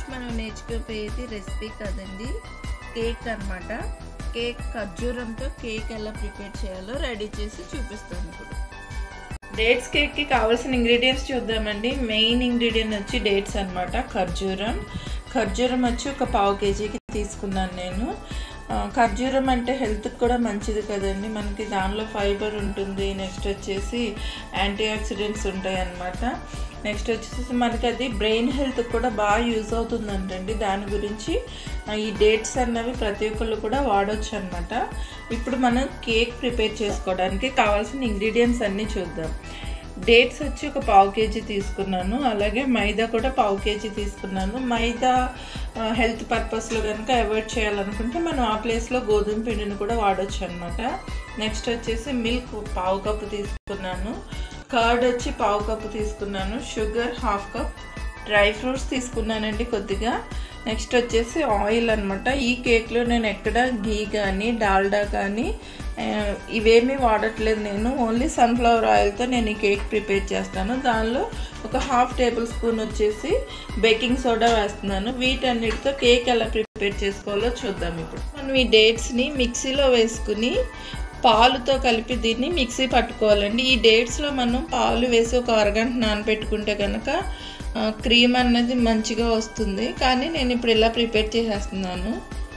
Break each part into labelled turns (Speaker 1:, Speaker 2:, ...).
Speaker 1: ఈరోజు మనం నేర్చుకోపోయేది రెసిపీ కదండి కేక్ అన్నమాట కేక్ ఖర్జూరంతో కేక్ ఎలా ప్రిపేర్ చేయాలో రెడీ చేసి చూపిస్తాను ఇప్పుడు డేట్స్ కేక్కి కావాల్సిన ఇంగ్రీడియంట్స్ చూద్దామండి మెయిన్ ఇంగ్రీడియంట్ వచ్చి డేట్స్ అనమాట ఖర్జూరం ఖర్జూరం వచ్చి ఒక పావు కేజీకి తీసుకున్నాను నేను ఆ, ఖర్జూరం అంటే హెల్త్కి కూడా మంచిది కదండి మనకి దానిలో ఫైబర్ ఉంటుంది నెక్స్ట్ వచ్చేసి యాంటీ ఆక్సిడెంట్స్ ఉంటాయి అన్నమాట నెక్స్ట్ వచ్చేసి మనకి అది బ్రెయిన్ హెల్త్ కూడా బాగా యూజ్ అవుతుందంటండి దాని గురించి ఆ, ఈ డేట్స్ అన్నవి ప్రతి ఒక్కళ్ళు కూడా వాడవచ్చు అనమాట ఇప్పుడు మనం కేక్ ప్రిపేర్ చేసుకోవడానికి కావాల్సిన ఇంగ్రీడియంట్స్ అన్నీ చూద్దాం డేట్స్ వచ్చి ఒక పావు కేజీ తీసుకున్నాను అలాగే మైదా కూడా పావు కేజీ తీసుకున్నాను మైదా హెల్త్ పర్పస్లో కనుక అవాయిడ్ చేయాలనుకుంటే మనం ఆ ప్లేస్లో గోధుమ పిండిని కూడా వాడచ్చు అనమాట నెక్స్ట్ వచ్చేసి మిల్క్ పావు కప్పు తీసుకున్నాను కర్డ్ వచ్చి పావు కప్పు తీసుకున్నాను sugar half cup dry fruits తీసుకున్నానండి కొద్దిగా నెక్స్ట్ వచ్చేసి ఆయిల్ అనమాట ఈ కేక్లో నేను ఎక్కడ గీ కానీ డాల్డా కానీ ఆ, ఇవేమీ వాడట్లేదు నేను ఓన్లీ సన్ఫ్లవర్ ఆయిల్తో నేను ఈ కేక్ ప్రిపేర్ చేస్తాను దానిలో ఒక హాఫ్ టేబుల్ స్పూన్ వచ్చేసి బేకింగ్ సోడా వేస్తున్నాను వీటన్నిటితో కేక్ ఎలా ప్రిపేర్ చేసుకోవాలో చూద్దాం ఇప్పుడు మనం ఈ డేట్స్ని మిక్సీలో వేసుకుని పాలుతో కలిపి దీన్ని మిక్సీ పట్టుకోవాలండి ఈ డేట్స్లో మనం పాలు వేసి ఒక అరగంట నానబెట్టుకుంటే కనుక క్రీమ్ అన్నది మంచిగా వస్తుంది కానీ నేను ఇప్పుడు ఇలా ప్రిపేర్ చేసేస్తున్నాను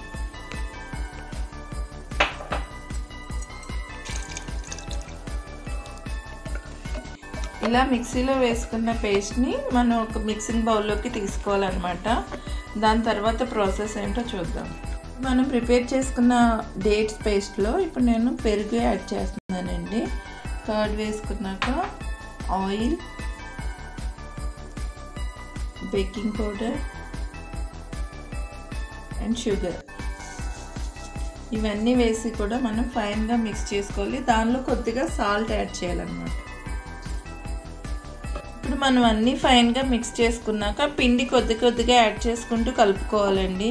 Speaker 1: ఇలా మిక్సీలో వేసుకున్న పేస్ట్ని మనం ఒక మిక్సింగ్ బౌల్లోకి తీసుకోవాలన్నమాట దాని తర్వాత ప్రాసెస్ ఏంటో చూద్దాం మనం ప్రిపేర్ చేసుకున్న డేట్స్ పేస్ట్లో ఇప్పుడు నేను పెరుగు యాడ్ చేస్తున్నానండి కర్డ్ వేసుకున్నాక oil baking powder and sugar ఇవన్నీ వేసి కూడా మనం ఫైన్గా మిక్స్ చేసుకోవాలి దానిలో కొద్దిగా సాల్ట్ యాడ్ చేయాలన్నమాట ఇప్పుడు మనం అన్నీ ఫైన్గా మిక్స్ చేసుకున్నాక పిండి కొద్ది కొద్దిగా యాడ్ చేసుకుంటూ కలుపుకోవాలండి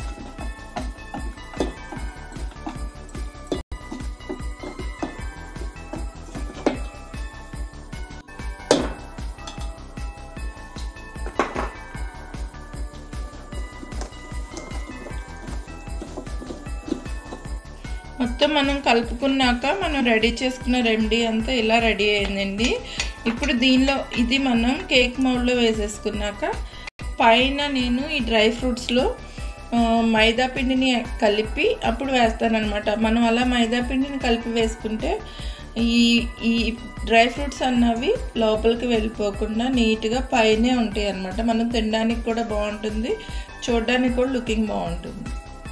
Speaker 1: మొత్తం మనం కలుపుకున్నాక మనం రెడీ చేసుకున్న రెమెడీ అంతా ఇలా రెడీ అయిందండి ఇప్పుడు దీనిలో ఇది మనం కేక్ మౌల్డ్లో వేసేసుకున్నాక పైన నేను ఈ డ్రై ఫ్రూట్స్లో మైదా పిండిని కలిపి అప్పుడు వేస్తానన్నమాట మనం అలా మైదా పిండిని కలిపి వేసుకుంటే ఈ ఈ డ్రై ఫ్రూట్స్ అన్నవి లోపలికి వెళ్ళిపోకుండా నీట్గా పైనే ఉంటాయి అన్నమాట మనం తినడానికి కూడా బాగుంటుంది చూడడానికి కూడా లుకింగ్ బాగుంటుంది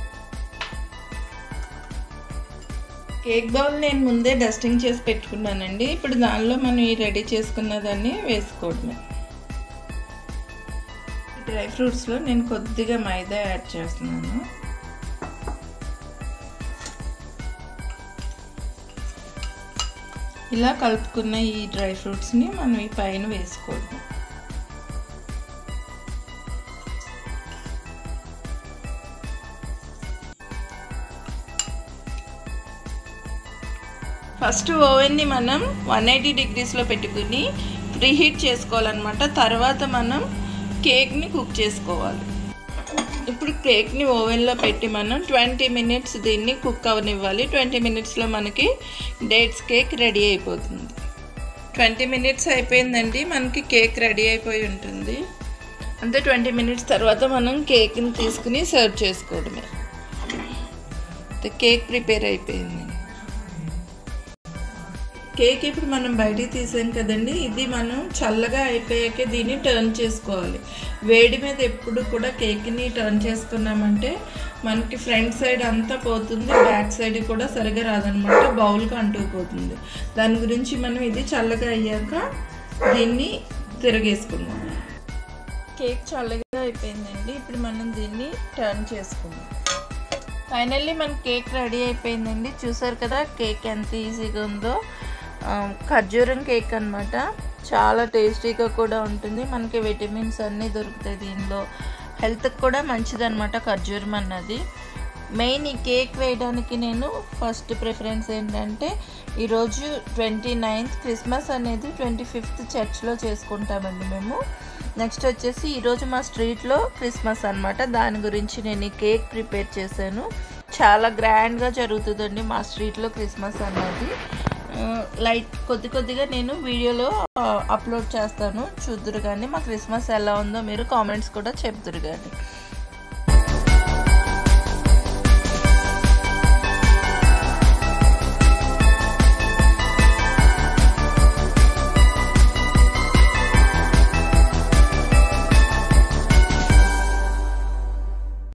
Speaker 1: కేక్ బౌల్ నేను ముందే డస్టింగ్ చేసి పెట్టుకున్నానండి ఇప్పుడు దానిలో మనం ఈ రెడీ చేసుకున్న దాన్ని వేసుకోవడమే డ్రై ఫ్రూట్స్లో నేను కొద్దిగా మైదా యాడ్ చేస్తున్నాను ఇలా కలుపుకున్న ఈ డ్రై ఫ్రూట్స్ని మనం ఈ పైన వేసుకోవడం ఫస్ట్ ఓవెన్ని మనం వన్ ఎయిటీ డిగ్రీస్లో పెట్టుకుని ప్రీహీట్ చేసుకోవాలన్నమాట తర్వాత మనం కేక్ని కుక్ చేసుకోవాలి ఇప్పుడు కేక్ని ఓవెన్లో పెట్టి మనం ట్వంటీ మినిట్స్ దీన్ని కుక్ అవనివ్వాలి ట్వంటీ మినిట్స్లో మనకి డేట్స్ కేక్ రెడీ అయిపోతుంది ట్వంటీ మినిట్స్ అయిపోయిందండి మనకి కేక్ రెడీ అయిపోయి ఉంటుంది అంతే ట్వంటీ మినిట్స్ తర్వాత మనం కేక్ని తీసుకుని సర్వ్ చేసుకోవడమే కేక్ ప్రిపేర్ అయిపోయింది కేక్ ఇప్పుడు మనం బయటికి తీసాం కదండి ఇది మనం చల్లగా అయిపోయాకే దీన్ని టర్న్ చేసుకోవాలి వేడి మీద ఎప్పుడు కూడా కేక్ని టర్న్ చేసుకున్నామంటే మనకి ఫ్రంట్ సైడ్ అంతా పోతుంది బ్యాక్ సైడ్ కూడా సరిగా రాదనమాట బౌల్కి అంటుకుపోతుంది దాని గురించి మనం ఇది చల్లగా అయ్యాక దీన్ని తిరగేసుకుందాం కేక్ చల్లగా అయిపోయిందండి ఇప్పుడు మనం దీన్ని టర్న్ చేసుకుందాం ఫైనల్లీ మన కేక్ రెడీ అయిపోయిందండి చూసారు కదా కేక్ ఎంత ఈజీగా ఉందో ఖర్జూరం కేక్ అనమాట చాలా టేస్టీగా కూడా ఉంటుంది మనకి విటమిన్స్ అన్నీ దొరుకుతాయి దీనిలో హెల్త్కి కూడా మంచిదన్నమాట ఖర్జూరం అన్నది మెయిన్ ఈ కేక్ వేయడానికి నేను ఫస్ట్ ప్రిఫరెన్స్ ఏంటంటే ఈరోజు ట్వంటీ నైన్త్ క్రిస్మస్ అనేది ట్వంటీ ఫిఫ్త్ చర్చ్లో చేసుకుంటామండి మేము నెక్స్ట్ వచ్చేసి ఈరోజు మా స్ట్రీట్లో క్రిస్మస్ అనమాట దాని గురించి నేను ఈ కేక్ ప్రిపేర్ చేశాను చాలా గ్రాండ్గా జరుగుతుందండి మా స్ట్రీట్లో క్రిస్మస్ అన్నది ఆ, లైట్ కొద్ది కొద్దిగా నేను వీడియోలో ఆ, అప్లోడ్ చేస్తాను చూద్దురు కానీ మా క్రిస్మస్ ఎలా ఉందో మీరు కామెంట్స్ కూడా చెప్తురు కానీ